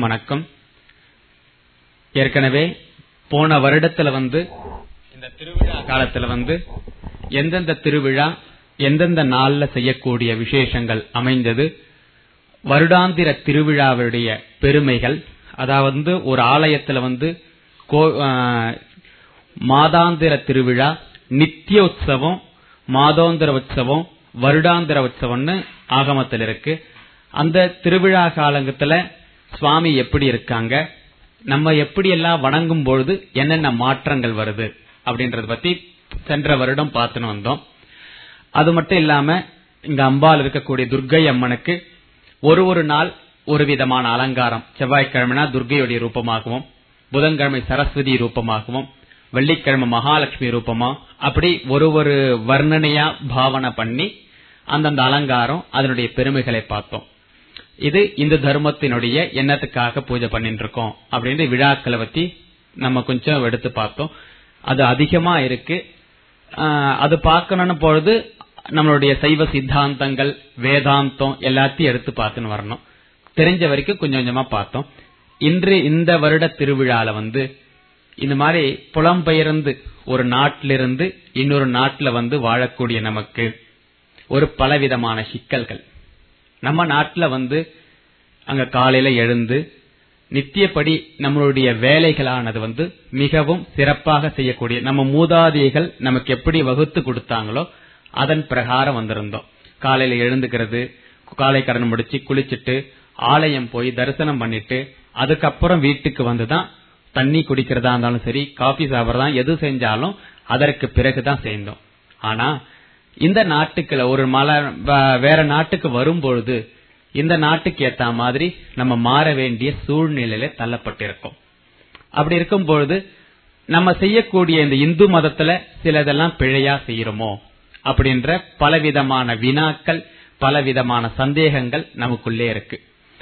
அனைவருக்கும் வணக்கம் ஏற்கனவே போன வருடத்துல வந்து இந்த திருவிழா காலத்துல வந்து எந்தெந்த திருவிழா எந்தெந்த நாள்ல செய்யக்கூடிய விசேஷங்கள் அமைந்தது வருடாந்திர திருவிழாவுடைய பெருமைகள் அதாவது ஒரு ஆலயத்துல வந்து கோ- ஆ, மாதாந்திர திருவிழா நித்திய உற்சவம் மாதாந்திர உற்சவம் வருடாந்திர உற்சவம்னு ஆகமத்தில் இருக்கு அந்த திருவிழா காலங்கத்துல சுவாமி எப்படி இருக்காங்க நம்ம எப்படி எல்லாம் வணங்கும் பொழுது என்னென்ன மாற்றங்கள் வருது அப்படின்றத பத்தி சென்ற வருடம் பார்த்துன்னு வந்தோம் அது மட்டும் இல்லாம இங்க அம்பாள் இருக்கக்கூடிய துர்க்கை அம்மனுக்கு ஒரு ஒரு நாள் ஒரு விதமான அலங்காரம் செவ்வாய்க்கிழமைனா துர்க்கையுடைய ரூபமாகவும் புதன்கிழமை சரஸ்வதி ரூபமாகவும் வெள்ளிக்கிழமை மகாலட்சுமி ரூபமா அப்படி ஒரு ஒரு வர்ணனையா பாவனை பண்ணி அந்தந்த அலங்காரம் அதனுடைய பெருமைகளை பார்த்தோம் இது இந்த தர்மத்தினுடைய எண்ணத்துக்காக பூஜை பண்ணிட்டு இருக்கோம் அப்படின்னு விழாக்களை பத்தி நம்ம கொஞ்சம் எடுத்து பார்த்தோம் அது அதிகமா இருக்கு ஆஹ் அது பார்க்கணும்னு பொழுது நம்மளுடைய சைவ சித்தாந்தங்கள் வேதாந்தம் எல்லாத்தையும் எடுத்து பார்த்துன்னு வரணும் தெரிஞ்ச வரைக்கும் கொஞ்சம் கொஞ்சமா பார்த்தோம் இன்று இந்த வருட திருவிழால வந்து இந்த மாதிரி புலம்பெயர்ந்து ஒரு நாட்டிலிருந்து இன்னொரு நாட்டுல வந்து வாழக்கூடிய நமக்கு ஒரு பலவிதமான சிக்கல்கள் நம்ம நாட்டுல வந்து அங்க காலையில எழுந்து நித்தியப்படி நம்மளுடைய வேலைகளானது வந்து மிகவும் சிறப்பாக செய்யக்கூடிய நம்ம மூதாதைகள் நமக்கு எப்படி வகுத்து கொடுத்தாங்களோ அதன் பிரகாரம் வந்திருந்தோம் காலையில எழுந்துக்கிறது காலை கடன் முடிச்சு குளிச்சிட்டு ஆலயம் போய் தரிசனம் பண்ணிட்டு அதுக்கப்புறம் வீட்டுக்கு வந்துதான் தண்ணி குடிக்கிறதா இருந்தாலும் சரி காபி சாப்பிடறதா எது செஞ்சாலும் அதற்கு பிறகுதான் செய்தோம் ஆனா இந்த நாட்டுக்குள்ள ஒரு மலை வ- வேற நாட்டுக்கு வரும்பொழுது இந்த நாட்டுக்கு ஏத்த மாதிரி நம்ம மாற வேண்டிய சூழ்நிலையில தள்ளப்பட்டிருக்கோம் அப்படி இருக்கும் பொழுது நம்ம செய்யக்கூடிய இந்த இந்து மதத்துல சிலதெல்லாம் பிழையா செய்யறோமோ அப்படின்ற பலவிதமான வினாக்கள் பலவிதமான சந்தேகங்கள் நமக்குள்ளே இருக்கு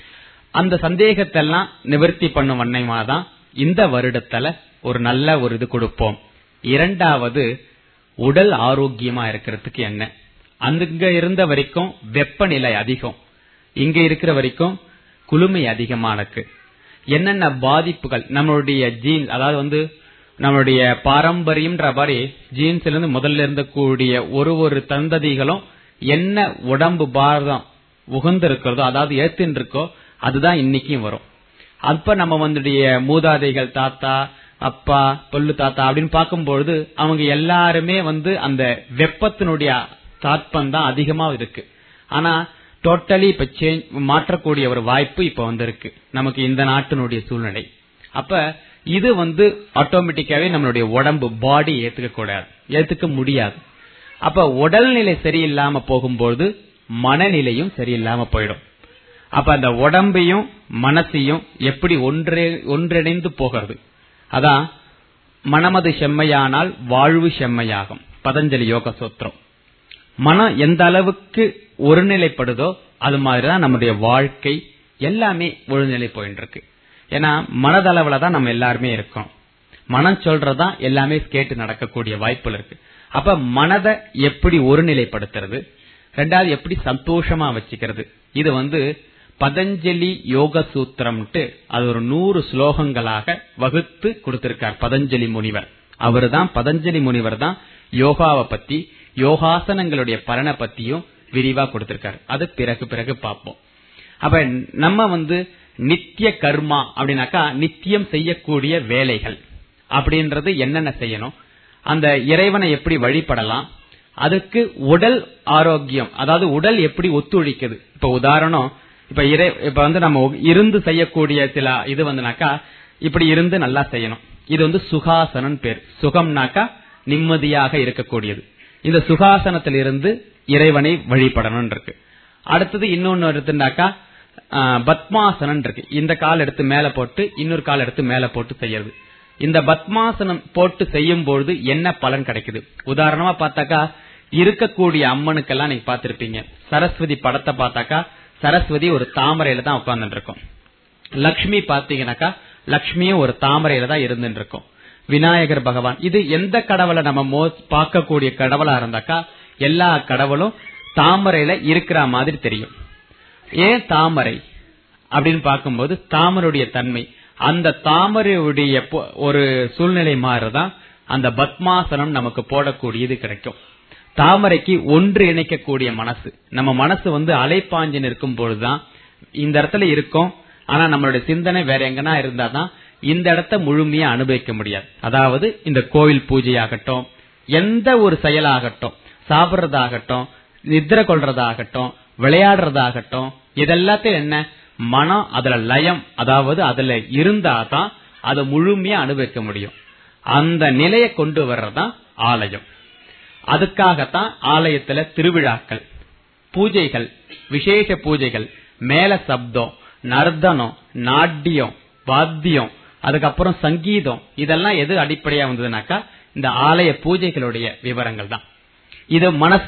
அந்த சந்தேகத்தெல்லாம் நிவர்த்தி பண்ணும் வண்ணமா தான் இந்த வருடத்துல ஒரு நல்ல ஒரு இது கொடுப்போம் இரண்டாவது உடல் ஆரோக்கியமா இருக்கிறதுக்கு என்ன அங்க இருந்த வரைக்கும் வெப்பநிலை அதிகம் இங்க இருக்கிற வரைக்கும் குளுமை அதிகமா இருக்கு என்னென்ன பாதிப்புகள் நம்மளுடைய ஜீன் அதாவது வந்து நம்மளுடைய பாரம்பரியம்ன்ற மாதிரி ஜீன்ஸ்ல இருந்து முதல்ல இருந்தக்கூடிய ஒரு ஒரு தந்ததிகளும் என்ன உடம்பு பாரதம் உகந்து இருக்கிறதோ அதாவது ஏத்துன்னு இருக்கோ அதுதான் இன்னைக்கும் வரும் அப்ப நம்ம வந்துடைய மூதாதைகள் தாத்தா அப்பா பொல்லு தாத்தா அப்படின்னு பார்க்கும்பொழுது அவங்க எல்லாருமே வந்து அந்த வெப்பத்தினுடைய தாத்பம் தான் அதிகமா இருக்கு ஆனா டோட்டலி இப்ப சேஞ்ச் மாற்றக்கூடிய ஒரு வாய்ப்பு இப்ப வந்திருக்கு நமக்கு இந்த நாட்டினுடைய சூழ்நிலை அப்ப இது வந்து ஆட்டோமேட்டிக்காவே நம்மளுடைய உடம்பு பாடி ஏத்துக்க கூடாது ஏத்துக்க முடியாது அப்ப உடல்நிலை சரியில்லாம போகும்போது மனநிலையும் சரியில்லாம போயிடும் அப்ப அந்த உடம்பையும் மனசையும் எப்படி ஒன்றே ஒன்றிணைந்து போகிறது அதான் மனமது செம்மையானால் வாழ்வு செம்மையாகும் பதஞ்சலி யோக சூத்திரம் மனம் எந்த அளவுக்கு ஒருநிலைப்படுதோ அது மாதிரிதான் நம்முடைய வாழ்க்கை எல்லாமே ஒருநிலை போயிட்டு இருக்கு ஏன்னா மனதளவுல தான் நம்ம எல்லாருமே இருக்கோம் மனம் சொல்றதான் எல்லாமே கேட்டு நடக்கக்கூடிய வாய்ப்புகள் இருக்கு அப்ப மனதை எப்படி ஒருநிலைப்படுத்துறது ரெண்டாவது எப்படி சந்தோஷமா வச்சுக்கிறது இது வந்து பதஞ்சலி யோக சூத்திரம்ட்டு அது ஒரு நூறு ஸ்லோகங்களாக வகுத்து கொடுத்திருக்கார் பதஞ்சலி முனிவர் அவர்தான் பதஞ்சலி முனிவர் தான் யோகாவை பத்தி யோகாசனங்களுடைய பலனை பத்தியும் விரிவா கொடுத்திருக்காரு அது பிறகு பிறகு பார்ப்போம் அப்ப நம்ம வந்து நித்திய கர்மா அப்படின்னாக்கா நித்தியம் செய்யக்கூடிய வேலைகள் அப்படின்றது என்னென்ன செய்யணும் அந்த இறைவனை எப்படி வழிபடலாம் அதுக்கு உடல் ஆரோக்கியம் அதாவது உடல் எப்படி ஒத்துழைக்குது இப்ப உதாரணம் இப்ப இறை இப்ப வந்து நம்ம இருந்து செய்யக்கூடிய சில இது வந்துனாக்கா இப்படி இருந்து நல்லா செய்யணும் இது வந்து சுகாசனன் பேர் சுகம்னாக்கா நிம்மதியாக இருக்கக்கூடியது இந்த சுகாசனத்தில் இருந்து இறைவனை வழிபடணும் இருக்கு அடுத்தது இன்னொன்னு எடுத்துனாக்கா பத்மாசனன் இருக்கு இந்த கால் எடுத்து மேல போட்டு இன்னொரு கால் எடுத்து மேல போட்டு செய்யறது இந்த பத்மாசனம் போட்டு செய்யும் பொழுது என்ன பலன் கிடைக்குது உதாரணமா பார்த்தாக்கா இருக்கக்கூடிய அம்மனுக்கெல்லாம் நீங்க பார்த்திருப்பீங்க சரஸ்வதி படத்தை பார்த்தாக்கா சரஸ்வதி ஒரு தாமரையில தான் உட்கார்ந்துட்டு இருக்கும் லக்ஷ்மி பாத்தீங்கன்னாக்கா லக்ஷ்மியும் ஒரு தாமரையில தான் இருந்துட்டு இருக்கும் விநாயகர் பகவான் இது எந்த கடவுளை நம்ம மோ பார்க்கக்கூடிய கடவுளா இருந்தாக்கா எல்லா கடவுளும் தாமரையில இருக்கிற மாதிரி தெரியும் ஏன் தாமரை அப்படின்னு பார்க்கும்போது தாமரையுடைய தன்மை அந்த தாமரையுடைய பொ- ஒரு சூழ்நிலை மாறுதான் அந்த பத்மாசனம் நமக்கு போடக்கூடியது கிடைக்கும் தாமரைக்கு ஒன்று இணைக்கக்கூடிய மனசு நம்ம மனசு வந்து அலைப்பாஞ்சு நிற்கும் பொழுதுதான் இந்த இடத்துல இருக்கும் ஆனா நம்மளுடைய சிந்தனை வேற எங்கனா இருந்தாதான் இந்த இடத்த முழுமையா அனுபவிக்க முடியாது அதாவது இந்த கோவில் பூஜையாகட்டும் எந்த ஒரு செயலாகட்டும் சாப்பிடுறதாகட்டும் நித்திரை கொள்றதாகட்டும் விளையாடுறதாகட்டும் இதெல்லாத்தையும் என்ன மனம் அதுல லயம் அதாவது அதுல இருந்தாதான் அதை முழுமையா அனுபவிக்க முடியும் அந்த நிலையை கொண்டு வர்றதுதான் ஆலயம் அதுக்காகத்தான் ஆலயத்துல திருவிழாக்கள் பூஜைகள் விசேஷ பூஜைகள் மேல சப்தம் நர்த்தனம் நாட்டியம் வாத்தியம் அதுக்கப்புறம் சங்கீதம் இதெல்லாம் எது அடிப்படையா வந்ததுனாக்கா இந்த ஆலய பூஜைகளுடைய விவரங்கள் தான் இது மனச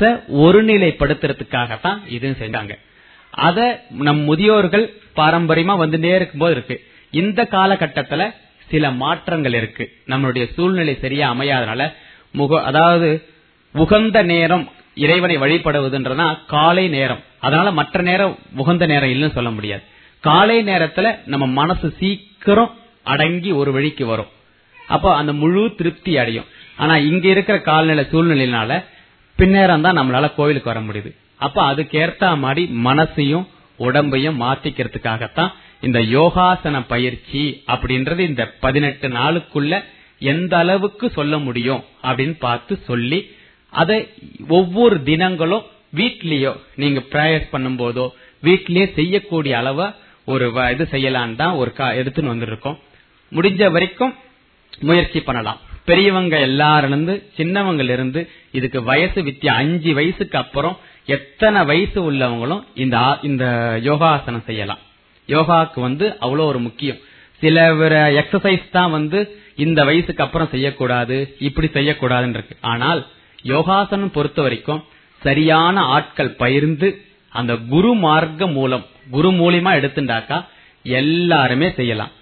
ஒருநிலைப்படுத்துறதுக்காகத்தான் இதுவும் செஞ்சாங்க அத நம் முதியோர்கள் பாரம்பரியமா வந்துட்டே இருக்கும்போது இருக்கு இந்த காலகட்டத்துல சில மாற்றங்கள் இருக்கு நம்மளுடைய சூழ்நிலை சரியா அமையாதனால முக அதாவது உகந்த நேரம் இறைவனை வழிபடுவதுன்றதா காலை நேரம் அதனால மற்ற நேரம் உகந்த நேரம் இல்லைன்னு சொல்ல முடியாது காலை நேரத்துல நம்ம மனசு சீக்கிரம் அடங்கி ஒரு வழிக்கு வரும் அப்போ அந்த முழு திருப்தி அடையும் ஆனா இங்க இருக்கிற காலநிலை சூழ்நிலையினால பின்னேரம் தான் நம்மளால கோவிலுக்கு வர முடியுது அப்ப அதுக்கேற்ற மாதிரி மனசையும் உடம்பையும் மாத்திக்கிறதுக்காகத்தான் இந்த யோகாசன பயிற்சி அப்படின்றது இந்த பதினெட்டு நாளுக்குள்ள எந்த அளவுக்கு சொல்ல முடியும் அப்படின்னு பார்த்து சொல்லி அதை ஒவ்வொரு தினங்களும் வீட்லயோ நீங்க பிரேயர் பண்ணும்போதோ வீட்லயே செய்யக்கூடிய அளவா ஒரு வ- இது செய்யலான்னு தான் ஒரு கா- எடுத்துன்னு வந்திருக்கோம் முடிஞ்ச வரைக்கும் முயற்சி பண்ணலாம் பெரியவங்க எல்லாரிலிருந்து இருந்து சின்னவங்கல இருந்து இதுக்கு வயசு வித்தியா அஞ்சு வயசுக்கு அப்புறம் எத்தனை வயசு உள்ளவங்களும் இந்த ஆ- இந்த யோகாசனம் செய்யலாம் யோகாக்கு வந்து அவ்வளவு ஒரு முக்கியம் சில எக்ஸசைஸ் தான் வந்து இந்த வயசுக்கு அப்புறம் செய்யக்கூடாது இப்படி செய்யக்கூடாதுன்னு இருக்கு ஆனால் யோகாசனம் பொறுத்த வரைக்கும் சரியான ஆட்கள் பயிர்ந்து அந்த குரு மார்க்க மூலம் குரு மூலியமா எடுத்துட்டாக்கா எல்லாருமே செய்யலாம்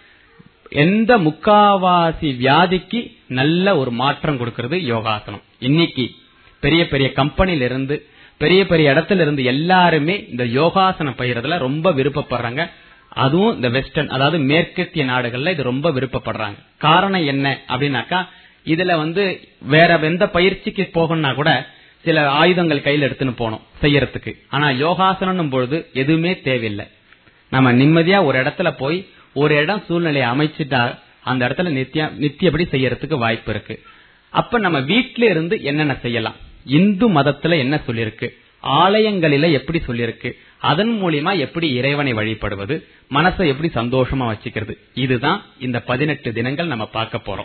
எந்த முக்காவாசி வியாதிக்கு நல்ல ஒரு மாற்றம் கொடுக்கிறது யோகாசனம் இன்னைக்கு பெரிய பெரிய கம்பெனில இருந்து பெரிய பெரிய இடத்துல இருந்து எல்லாருமே இந்த யோகாசனம் பயிரதுல ரொம்ப விருப்பப்படுறாங்க அதுவும் இந்த வெஸ்டர்ன் அதாவது மேற்கத்திய நாடுகள்ல இது ரொம்ப விருப்பப்படுறாங்க காரணம் என்ன அப்படின்னாக்கா இதுல வந்து வேற எந்த பயிற்சிக்கு போகணும்னா கூட சில ஆயுதங்கள் கையில எடுத்துன்னு போகணும் செய்யறதுக்கு ஆனா யோகாசனம் பொழுது எதுவுமே தேவையில்லை நம்ம நிம்மதியா ஒரு இடத்துல போய் ஒரு இடம் சூழ்நிலையை அமைச்சிட்டா அந்த இடத்துல நித்திய நித்தியபடி செய்யறதுக்கு வாய்ப்பு இருக்கு அப்ப நம்ம வீட்ல இருந்து என்னென்ன செய்யலாம் இந்து மதத்துல என்ன சொல்லிருக்கு ஆலயங்களில எப்படி சொல்லிருக்கு அதன் மூலியமா எப்படி இறைவனை வழிபடுவது மனசை எப்படி சந்தோஷமா வச்சுக்கிறது இதுதான் இந்த பதினெட்டு தினங்கள் நம்ம பார்க்க போறோம்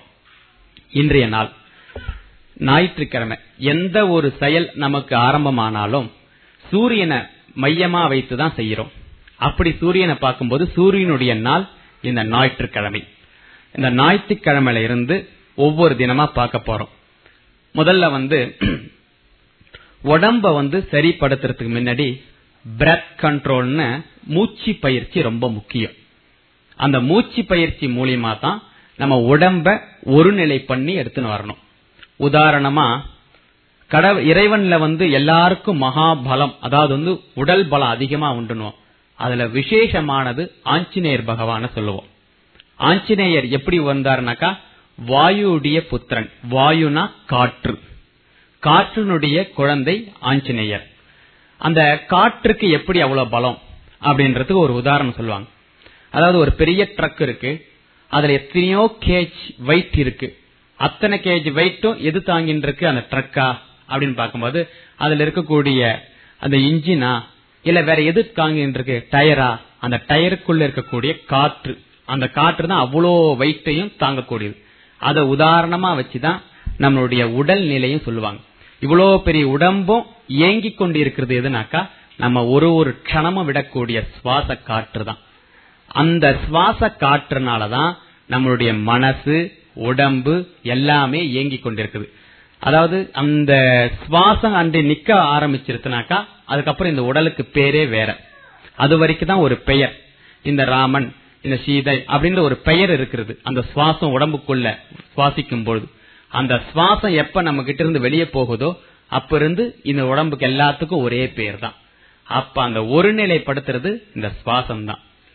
இன்றைய நாள் ஞாயிற்றுக்கிழமை எந்த ஒரு செயல் நமக்கு ஆரம்பமானாலும் சூரியனை மையமா வைத்து தான் செய்யறோம் அப்படி சூரியனை பார்க்கும்போது சூரியனுடைய நாள் இந்த ஞாயிற்றுக்கிழமை இந்த ஞாயிற்றுக்கிழமையில இருந்து ஒவ்வொரு தினமா பார்க்க போறோம் முதல்ல வந்து உடம்ப வந்து சரிப்படுத்துறதுக்கு முன்னாடி பிரெத் கண்ட்ரோல்னு மூச்சு பயிற்சி ரொம்ப முக்கியம் அந்த மூச்சு பயிற்சி மூலியமா தான் நம்ம உடம்ப ஒருநிலை பண்ணி எடுத்துன்னு வரணும் உதாரணமா கட இறைவன்ல வந்து எல்லாருக்கும் மகாபலம் அதாவது வந்து உடல் பலம் அதிகமா உண்டுனுவோம் அதுல விசேஷமானது ஆஞ்சநேயர் பகவான சொல்லுவோம் ஆஞ்சநேயர் எப்படி வந்தாருனாக்கா வாயுடைய புத்திரன் வாயுனா காற்று காற்றினுடைய குழந்தை ஆஞ்சநேயர் அந்த காற்றுக்கு எப்படி அவ்வளவு பலம் அப்படின்றதுக்கு ஒரு உதாரணம் சொல்லுவாங்க அதாவது ஒரு பெரிய ட்ரக் இருக்கு அதுல எத்தனையோ கேஜ் வெயிட் இருக்கு அத்தனை கேஜ் வெயிட்டும் எது தாங்கின்னு இருக்கு அந்த ட்ரக்கா அப்படின்னு பார்க்கும்போது அதுல இருக்கக்கூடிய அந்த இன்ஜினா இல்ல வேற எது தாங்கின்னு இருக்கு டயரா அந்த டயருக்குள்ள இருக்கக்கூடிய காற்று அந்த காற்று தான் அவ்வளோ வெயிட்டையும் தாங்கக்கூடியது அதை உதாரணமா வச்சுதான் நம்மளுடைய உடல் நிலையும் சொல்லுவாங்க இவ்வளோ பெரிய உடம்பும் இயங்கிக் கொண்டு இருக்கிறது எதுனாக்கா நம்ம ஒரு ஒரு க்ஷணமும் விடக்கூடிய சுவாச காற்று தான் அந்த சுவாச காற்றுனாலதான் நம்மளுடைய மனசு உடம்பு எல்லாமே இயங்கிக் கொண்டிருக்குது அதாவது அந்த சுவாசம் அன்று நிக்க ஆரம்பிச்சிருச்சுனாக்கா அதுக்கப்புறம் இந்த உடலுக்கு பேரே வேற அது வரைக்கும் தான் ஒரு பெயர் இந்த ராமன் இந்த சீதை அப்படின்ற ஒரு பெயர் இருக்கிறது அந்த சுவாசம் உடம்புக்குள்ள சுவாசிக்கும் பொழுது அந்த சுவாசம் எப்ப நம்ம கிட்ட இருந்து வெளியே போகுதோ அப்ப இருந்து இந்த உடம்புக்கு எல்லாத்துக்கும் ஒரே பேர் தான் அப்ப அந்த ஒருநிலைப்படுத்துறது இந்த சுவாசம் தான்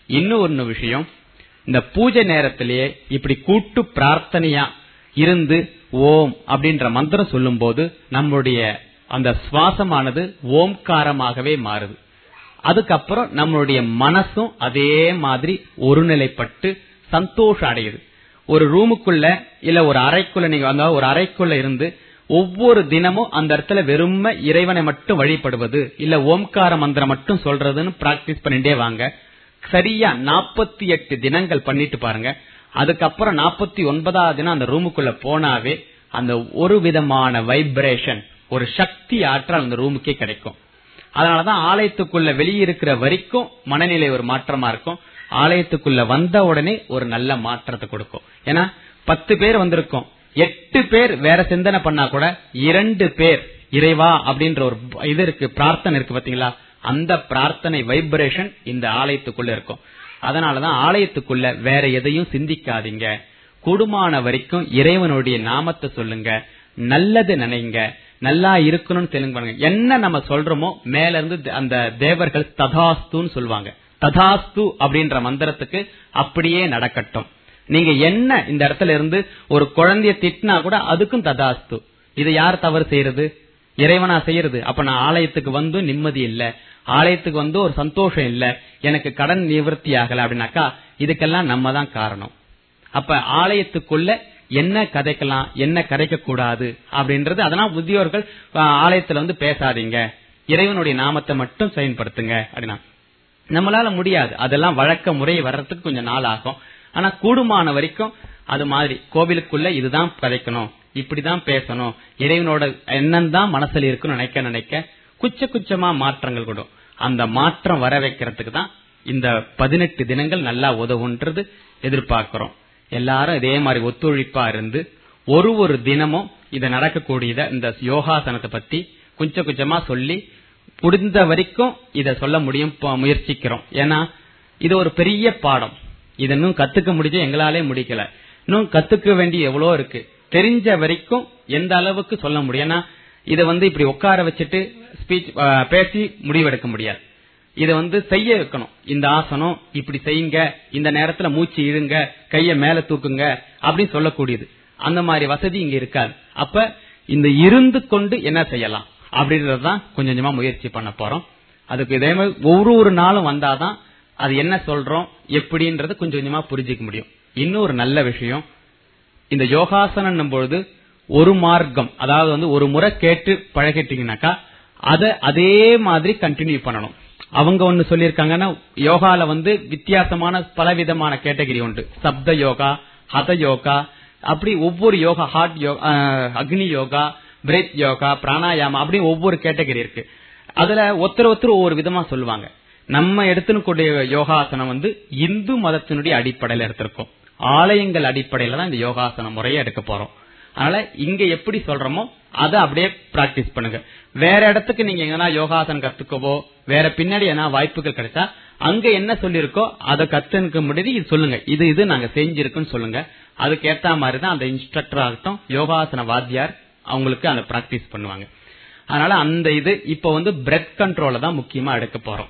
இன்னும் ஒன்னு விஷயம் இந்த பூஜை நேரத்திலேயே இப்படி கூட்டு பிரார்த்தனையா இருந்து ஓம் அப்படின்ற மந்திரம் சொல்லும்போது நம்முடைய அந்த சுவாசமானது ஓம்காரமாகவே மாறுது அதுக்கப்புறம் நம்மளுடைய மனசும் அதே மாதிரி ஒருநிலைப்பட்டு சந்தோஷம் அடையுது ஒரு ரூமுக்குள்ள இல்ல ஒரு அறைக்குள்ள நீங்க வந்தா ஒரு அறைக்குள்ள இருந்து ஒவ்வொரு தினமும் அந்த இடத்துல வெறும இறைவனை மட்டும் வழிபடுவது இல்ல ஓம்கார மந்திரம் மட்டும் சொல்றதுன்னு பிராக்டிஸ் பண்ணிட்டே வாங்க சரியா நாற்பத்தி எட்டு தினங்கள் பண்ணிட்டு பாருங்க அதுக்கப்புறம் நாற்பத்தி ஒன்பதாவது தினம் அந்த ரூமுக்குள்ள போனாவே அந்த ஒரு விதமான வைப்ரேஷன் ஒரு சக்தி ஆற்றல் அந்த ரூமுக்கே கிடைக்கும் அதனாலதான் ஆலயத்துக்குள்ள வெளியே இருக்கிற வரைக்கும் மனநிலை ஒரு மாற்றமா இருக்கும் ஆலயத்துக்குள்ள வந்த உடனே ஒரு நல்ல மாற்றத்தை கொடுக்கும் ஏன்னா பத்து பேர் வந்திருக்கோம் எட்டு பேர் வேற சிந்தனை பண்ணா கூட இரண்டு பேர் இறைவா அப்படின்ற ஒரு இது இருக்கு பிரார்த்தனை இருக்கு பாத்தீங்களா அந்த பிரார்த்தனை வைப்ரேஷன் இந்த ஆலயத்துக்குள்ள இருக்கும் அதனாலதான் ஆலயத்துக்குள்ள வேற எதையும் சிந்திக்காதீங்க கூடுமான வரைக்கும் இறைவனுடைய நாமத்தை சொல்லுங்க நல்லது நினைங்க நல்லா இருக்கணும்னு தெலுங்கு பண்ணுங்க என்ன நம்ம சொல்றோமோ மேல இருந்து அந்த தேவர்கள் ததாஸ்துன்னு சொல்லுவாங்க ததாஸ்து அப்படின்ற மந்திரத்துக்கு அப்படியே நடக்கட்டும் நீங்க என்ன இந்த இடத்துல இருந்து ஒரு குழந்தைய திட்டினா கூட அதுக்கும் ததாஸ்து இதை யார் தவறு செய்யறது இறைவனா செய்யறது அப்ப நான் ஆலயத்துக்கு வந்து நிம்மதி இல்ல ஆலயத்துக்கு வந்து ஒரு சந்தோஷம் இல்ல எனக்கு கடன் நிவர்த்தி ஆகல அப்படின்னாக்கா இதுக்கெல்லாம் நம்ம தான் காரணம் அப்ப ஆலயத்துக்குள்ள என்ன கதைக்கலாம் என்ன கதைக்க கூடாது அப்படின்றது அதெல்லாம் முதியோர்கள் ஆலயத்துல வந்து பேசாதீங்க இறைவனுடைய நாமத்தை மட்டும் செயல்படுத்துங்க அப்படின்னா நம்மளால முடியாது அதெல்லாம் வழக்க முறை வர்றதுக்கு கொஞ்சம் நாள் ஆகும் ஆனா கூடுமான வரைக்கும் அது மாதிரி கோவிலுக்குள்ள இதுதான் கதைக்கணும் இப்படிதான் பேசணும் இறைவனோட எண்ணம் தான் மனசுல இருக்குன்னு நினைக்க நினைக்க குச்ச குச்சமா மாற்றங்கள் கூடும் அந்த மாற்றம் வர வைக்கிறதுக்கு தான் இந்த பதினெட்டு தினங்கள் நல்லா உதவுன்றது எதிர்பார்க்கிறோம் எல்லாரும் இதே மாதிரி ஒத்துழைப்பா இருந்து ஒரு ஒரு தினமும் இத நடக்கக்கூடியத இந்த யோகாசனத்தை பத்தி கொஞ்சம் கொஞ்சமா சொல்லி முடிந்த வரைக்கும் இத சொல்ல முடியும் முயற்சிக்கிறோம் ஏன்னா இது ஒரு பெரிய பாடம் இத இன்னும் கத்துக்க முடிஞ்ச எங்களாலே முடிக்கல இன்னும் கத்துக்க வேண்டிய எவ்வளவு இருக்கு தெரிஞ்ச வரைக்கும் எந்த அளவுக்கு சொல்ல முடியும் ஏன்னா இத வந்து இப்படி உட்கார வச்சுட்டு ஸ்பீச் பேசி முடிவெடுக்க முடியாது இத வந்து செய்ய வைக்கணும் இந்த ஆசனம் இப்படி செய்யுங்க இந்த நேரத்துல மூச்சு இழுங்க கைய மேல தூக்குங்க அப்படின்னு சொல்லக்கூடியது அந்த மாதிரி வசதி இங்க இருக்காது அப்ப இந்த இருந்து கொண்டு என்ன செய்யலாம் அப்படின்றதுதான் கொஞ்சம் கொஞ்சமா முயற்சி பண்ண போறோம் அதுக்கு இதே மாதிரி ஒவ்வொரு ஒரு நாளும் வந்தாதான் அது என்ன சொல்றோம் எப்படின்றது கொஞ்சம் கொஞ்சமா புரிஞ்சுக்க முடியும் இன்னொரு நல்ல விஷயம் இந்த யோகாசனம் பொழுது ஒரு மார்க்கம் அதாவது வந்து ஒரு முறை கேட்டு பழகிட்டீங்கன்னாக்கா அத அதே மாதிரி கண்டினியூ பண்ணணும் அவங்க ஒன்னு சொல்லியிருக்காங்கன்னா யோகால வந்து வித்தியாசமான பலவிதமான கேட்டகரி உண்டு சப்த யோகா ஹத யோகா அப்படி ஒவ்வொரு யோகா ஹார்ட் யோகா அக்னி யோகா பிரேத் யோகா பிராணாயாமா அப்படி ஒவ்வொரு கேட்டகரி இருக்கு அதுல ஒருத்தர் ஒருத்தர் ஒவ்வொரு விதமா சொல்லுவாங்க நம்ம எடுத்துக்கூடிய யோகாசனம் வந்து இந்து மதத்தினுடைய அடிப்படையில எடுத்திருக்கோம் ஆலயங்கள் அடிப்படையில தான் இந்த யோகாசன முறையை எடுக்க போறோம் அதனால இங்க எப்படி சொல்றோமோ அதை அப்படியே பிராக்டிஸ் பண்ணுங்க வேற இடத்துக்கு நீங்க எங்கன்னா யோகாசனம் கத்துக்கவோ வேற பின்னாடி என்ன வாய்ப்புகள் கிடைச்சா அங்க என்ன சொல்லிருக்கோ அதை கத்துக்க முடியுது இது சொல்லுங்க இது இது நாங்க செஞ்சிருக்குன்னு சொல்லுங்க அதுக்கு ஏத்த மாதிரி தான் அந்த இன்ஸ்ட்ரக்டர் ஆகட்டும் யோகாசன வாத்தியார் அவங்களுக்கு அந்த பிராக்டிஸ் பண்ணுவாங்க அதனால அந்த இது இப்ப வந்து பிரெத் கண்ட்ரோல தான் முக்கியமா எடுக்க போறோம்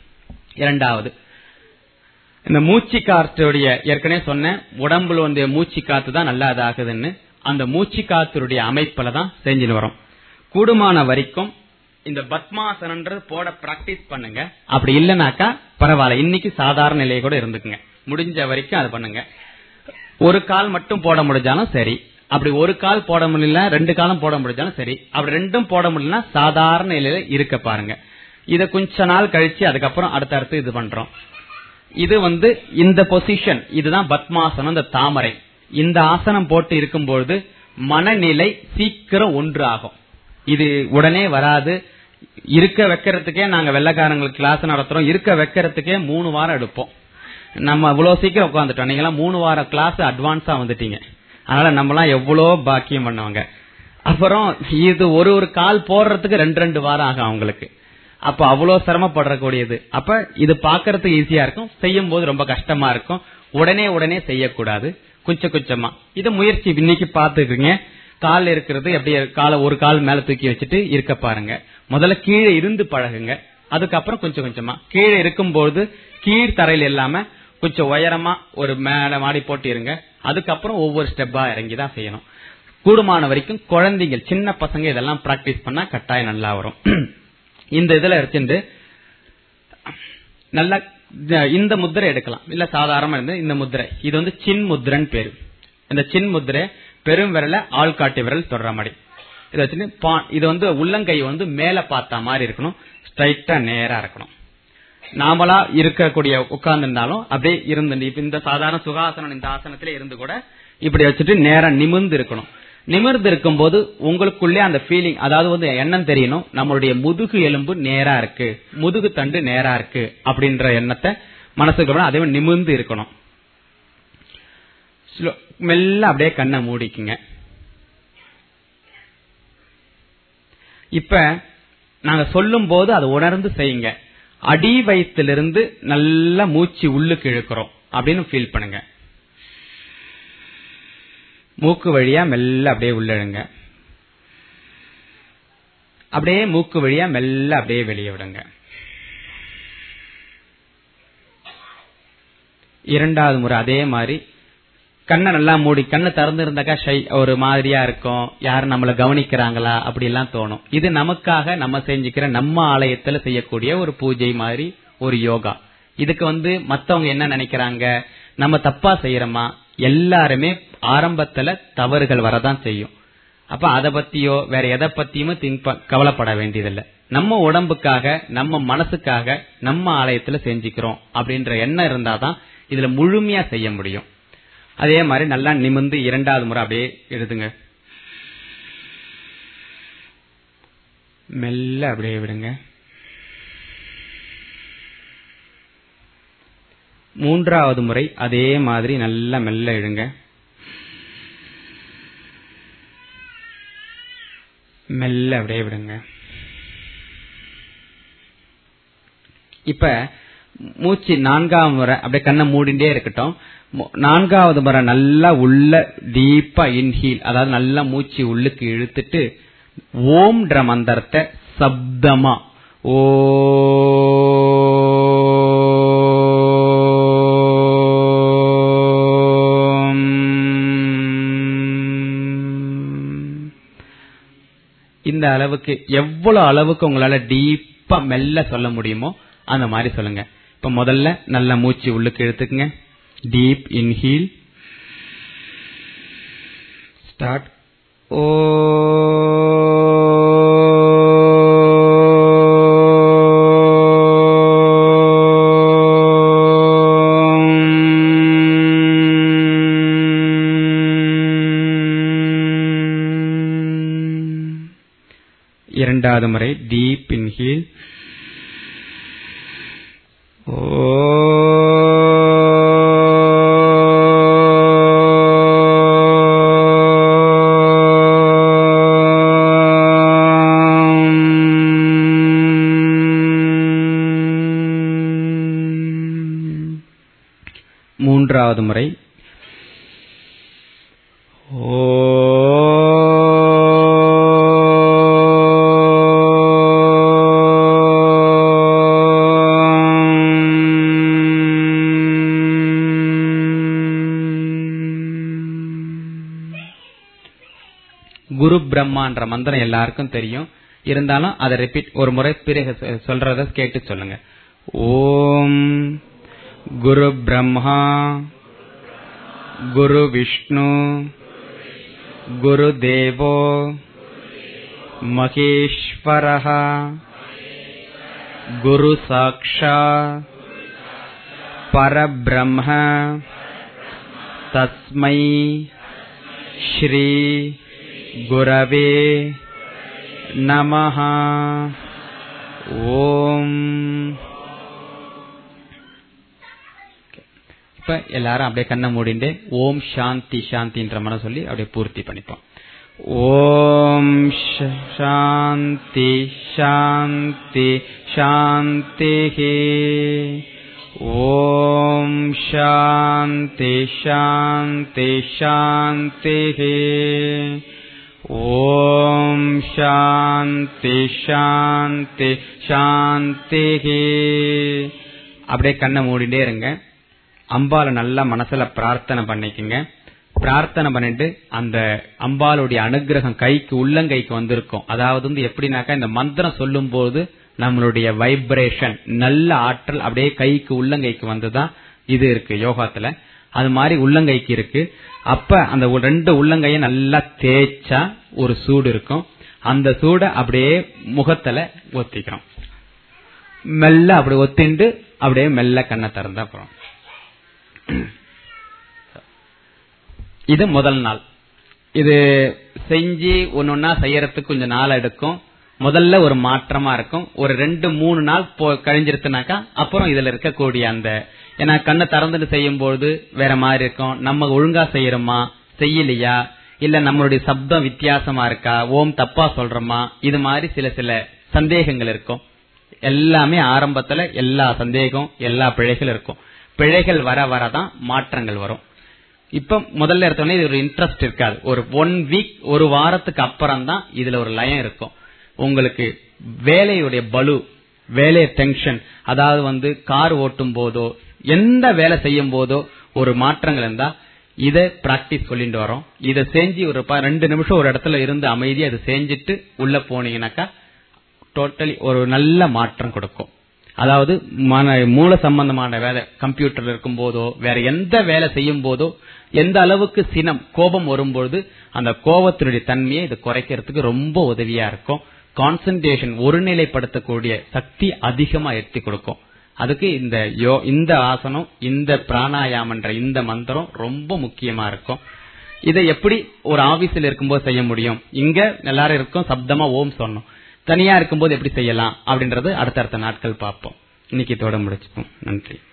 இரண்டாவது இந்த மூச்சு காற்றுடைய ஏற்கனவே சொன்னேன் உடம்புல வந்து மூச்சு காத்து தான் நல்லா இதாகுதுன்னு அந்த மூச்சு காத்துடைய அமைப்புல தான் செஞ்சுட்டு வரோம் கூடுமான வரைக்கும் இந்த பத்மாசனன்றது போட பிராக்டிஸ் பண்ணுங்க அப்படி இல்லனாக்கா பரவாயில்ல இன்னைக்கு சாதாரண நிலையை கூட இருந்துக்குங்க முடிஞ்ச வரைக்கும் அதை பண்ணுங்க ஒரு கால் மட்டும் போட முடிஞ்சாலும் சரி அப்படி ஒரு கால் போட முடியல ரெண்டு காலம் போட முடிஞ்சாலும் சரி அப்படி ரெண்டும் போட முடியலன்னா சாதாரண நிலையில இருக்க பாருங்க இத கொஞ்ச நாள் கழிச்சு அதுக்கப்புறம் அடுத்தடுத்து இது பண்றோம் இது வந்து இந்த பொசிஷன் இதுதான் பத்மாசனம் இந்த தாமரை இந்த ஆசனம் போட்டு இருக்கும்பொழுது மனநிலை சீக்கிரம் ஒன்று ஆகும் இது உடனே வராது இருக்க வைக்கிறதுக்கே நாங்க வெள்ளக்காரங்களுக்கு கிளாஸ் நடத்துறோம் இருக்க வைக்கிறதுக்கே மூணு வாரம் எடுப்போம் நம்ம இவ்வளவு சீக்கிரம் உட்காந்துட்டோம் நீங்க மூணு வாரம் கிளாஸ் அட்வான்ஸா வந்துட்டீங்க அதனால நம்மலாம் எவ்வளோ பாக்கியம் பண்ணுவாங்க அப்புறம் இது ஒரு ஒரு கால் போடுறதுக்கு ரெண்டு ரெண்டு வாரம் ஆகும் அவங்களுக்கு அப்ப அவ்வளவு சிரமப்படக்கூடியது அப்ப இது பாக்குறதுக்கு ஈஸியா இருக்கும் செய்யும் போது ரொம்ப கஷ்டமா இருக்கும் உடனே உடனே செய்யக்கூடாது கொஞ்சம் கொஞ்சமா இது முயற்சி இன்னைக்கு பாத்துக்குங்க கால் இருக்கிறது எப்படி காலை ஒரு கால் மேல தூக்கி வச்சுட்டு இருக்க பாருங்க முதல்ல கீழே இருந்து பழகுங்க அதுக்கப்புறம் கொஞ்சம் கொஞ்சமா கீழே இருக்கும்போது கீழ்த்தரையில் இல்லாம கொஞ்சம் உயரமா ஒரு மேல மாடி போட்டு இருங்க அதுக்கப்புறம் ஒவ்வொரு ஸ்டெப்பா இறங்கி தான் செய்யணும் கூடுமான வரைக்கும் குழந்தைங்க சின்ன பசங்க இதெல்லாம் பிராக்டிஸ் பண்ணா கட்டாயம் நல்லா வரும் இந்த இதுல எடுத்துட்டு நல்லா இந்த முத்திரை எடுக்கலாம் இல்ல சாதாரணமா இருந்து இந்த முத்திரை இது வந்து சின் முத்திரன் பேரு இந்த சின் முத்திரை பெரும் விரல ஆள்காட்டி விரல் தொடர மாதிரி இதை வச்சுட்டு பா- இது வந்து உள்ளங்கை வந்து மேல பார்த்த மாதிரி இருக்கணும் ஸ்ட்ரைட்டா நேரா இருக்கணும் நாமளா இருக்கக்கூடிய உட்கார்ந்து இருந்தாலும் அப்படியே இருந்து இப்ப இந்த சாதாரண சுகாசனம் இந்த ஆசனத்திலே இருந்து கூட இப்படி வச்சுட்டு நேரா நிமிர்ந்து இருக்கணும் நிமிர்ந்து இருக்கும்போது உங்களுக்குள்ளே அந்த ஃபீலிங் அதாவது வந்து எண்ணம் தெரியணும் நம்மளுடைய முதுகு எலும்பு நேரா இருக்கு முதுகு தண்டு நேரா இருக்கு அப்படின்ற எண்ணத்தை மனசுக்கு வரணும். அதே மாதிரி நிமிர்ந்து இருக்கணும் ஸ்லோ- மெல்ல அப்படியே கண்ணை மூடிக்குங்க இப்ப நாங்க சொல்லும் போது அதை உணர்ந்து செய்யுங்க அடி வயிற்றிலிருந்து நல்ல மூச்சு உள்ளுக்கு இழுக்கிறோம் அப்படின்னு ஃபீல் பண்ணுங்க மூக்கு வழியா மெல்ல அப்படியே உள்ள இழுங்க அப்படியே மூக்கு வழியா மெல்ல அப்படியே வெளியே விடுங்க இரண்டாவது முறை அதே மாதிரி கண்ணை நல்லா மூடி கண்ணை திறந்து இருந்தாக்கா ஷை ஒரு மாதிரியா இருக்கும் யாரும் நம்மள கவனிக்கிறாங்களா அப்படி எல்லாம் தோணும் இது நமக்காக நம்ம செஞ்சுக்கிற நம்ம ஆலயத்துல செய்யக்கூடிய ஒரு பூஜை மாதிரி ஒரு யோகா இதுக்கு வந்து மத்தவங்க என்ன நினைக்கிறாங்க நம்ம தப்பா செய்யறோமா எல்லாருமே ஆரம்பத்துல தவறுகள் வரதான் செய்யும் அப்ப அத பத்தியோ வேற எதை பத்தியுமே திங்க் ப- கவலைப்பட வேண்டியதில்லை நம்ம உடம்புக்காக நம்ம மனசுக்காக நம்ம ஆலயத்துல செஞ்சுக்கிறோம் அப்படின்ற எண்ணம் இருந்தாதான் இதுல முழுமையா செய்ய முடியும் அதே மாதிரி நல்லா நிமிர்ந்து இரண்டாவது முறை அப்படியே எழுதுங்க மெல்ல அப்படியே விடுங்க மூன்றாவது முறை அதே மாதிரி நல்லா மெல்ல இழுங்க மெல்ல அப்படியே விடுங்க இப்ப மூச்சு நான்காவது முறை அப்படியே கண்ணை மூடிண்டே இருக்கட்டும் மு- நான்காவது முறை நல்லா உள்ள டீப்பா இன்ஹீல் அதாவது நல்லா மூச்சு உள்ளுக்கு இழுத்துட்டு ஓம்ன்ற மந்திரத்தை சப்தமா ஓம் இந்த அளவுக்கு எவ்வளவு அளவுக்கு உங்களால டீப்பா மெல்ல சொல்ல முடியுமோ அந்த மாதிரி சொல்லுங்க இப்ப முதல்ல நல்ல மூச்சு உள்ளுக்கு இழுத்துக்குங்க டீப் இன்ஹீல் ஸ்டார்ட் ஓ இரண்டாவது முறை டீப் இன்ஹீல் மூன்றாவது முறை குரு பிரம்மான்ற மந்திரம் எல்லாருக்கும் தெரியும் இருந்தாலும் அதை ரிப்பீட் ஒரு முறை பிறகு சொ- சொல்றத கேட்டு சொல்லுங்க ஓம் குரு பிரம்மா குரு விஷ்ணு குரு தேவோ மகேஸ்வரः குரு சாக்ஷா பரபிரம்ம தஸ்மை ஸ்ரீ குரவே நமஹ ஓம் இப்ப எல்லாரும் அப்படியே கண்ணை மூடிண்டு ஓம் சாந்தி சாந்தின்ற மன சொல்லி அப்படியே பூர்த்தி பண்ணிப்போம் ஓம் ஷ- சாந்தி சாந்தி சாந்தி ஓம் சாந்தி சாந்தி சாந்தி ஓம் சாந்தி சாந்தி சாந்தி அப்படியே கண்ணை மூடிட்டே இருங்க அம்பால நல்லா மனசுல பிரார்த்தனை பண்ணிக்கங்க பிரார்த்தனை பண்ணிட்டு அந்த அம்பாளுடைய அனுகிரகம் கைக்கு உள்ளங்கைக்கு வந்திருக்கும் அதாவது வந்து எப்படின்னாக்கா இந்த மந்திரம் சொல்லும் போது நம்மளுடைய வைப்ரேஷன் நல்ல ஆற்றல் அப்படியே கைக்கு உள்ளங்கைக்கு வந்துதான் இது இருக்கு யோகாத்துல அது மாதிரி உள்ளங்கைக்கு இருக்கு அப்ப அந்த உ- ரெண்டு உள்ளங்கையை நல்லா தேய்ச்சா ஒரு சூடு இருக்கும் அந்த சூட அப்படியே முகத்துல ஒத்திக்கிறோம் மெல்ல அப்படி ஒத்திண்டு அப்படியே மெல்ல கண்ணை திறந்தா அப்புறம் இது முதல் நாள் இது செஞ்சு ஒன்னொன்னா செய்யறதுக்கு கொஞ்சம் நாள் எடுக்கும் முதல்ல ஒரு மாற்றமா இருக்கும் ஒரு ரெண்டு மூணு நாள் போ கழிஞ்சிருச்சுனாக்கா அப்புறம் இதுல இருக்கக்கூடிய அந்த ஏன்னா கண்ணை திறந்துட்டு செய்யும் பொழுது வேற மாதிரி இருக்கும் நம்ம ஒழுங்கா செய்யறோமா செய்யலையா இல்ல நம்மளுடைய சப்தம் வித்தியாசமா இருக்கா ஓம் தப்பா சொல்றோமா இது மாதிரி சில சில சந்தேகங்கள் இருக்கும் எல்லாமே ஆரம்பத்துல எல்லா சந்தேகம் எல்லா பிழைகள் இருக்கும் பிழைகள் வர வரதான் மாற்றங்கள் வரும் இப்ப முதல்ல எடுத்தோடனே இது ஒரு இன்ட்ரெஸ்ட் இருக்காது ஒரு ஒன் வீக் ஒரு வாரத்துக்கு அப்புறம் தான் இதுல ஒரு லயம் இருக்கும் உங்களுக்கு வேலையுடைய பலு வேலை டென்ஷன் அதாவது வந்து கார் ஓட்டும் போதோ எந்த வேலை செய்யும் போதோ ஒரு மாற்றங்கள் இருந்தா இத பிராக்டிஸ் சொல்லிட்டு வரோம் இத செஞ்சு ஒரு ப- ரெண்டு நிமிஷம் ஒரு இடத்துல இருந்து அமைதியா இதை செஞ்சுட்டு உள்ள போனீங்கன்னாக்கா டோட்டலி ஒரு நல்ல மாற்றம் கொடுக்கும் அதாவது மன மூல சம்பந்தமான வேலை கம்ப்யூட்டர்ல இருக்கும் போதோ வேற எந்த வேலை செய்யும் போதோ எந்த அளவுக்கு சினம் கோபம் வரும்பொழுது அந்த கோபத்தினுடைய தன்மையை இது குறைக்கிறதுக்கு ரொம்ப உதவியா இருக்கும் கான்சன்ட்ரேஷன் ஒருநிலைப்படுத்தக்கூடிய சக்தி அதிகமா எடுத்து கொடுக்கும் அதுக்கு இந்த யோ இந்த ஆசனம் இந்த பிராணாயாமன்ற இந்த மந்திரம் ரொம்ப முக்கியமா இருக்கும் இதை எப்படி ஒரு ஆபீஸ்ல இருக்கும்போது செய்ய முடியும் இங்க எல்லாரும் இருக்கும் சப்தமா ஓம் சொன்னோம் தனியா இருக்கும்போது எப்படி செய்யலாம் அப்படின்றது அடுத்தடுத்த நாட்கள் பார்ப்போம் இன்னைக்கு இதோட முடிச்சுப்போம் நன்றி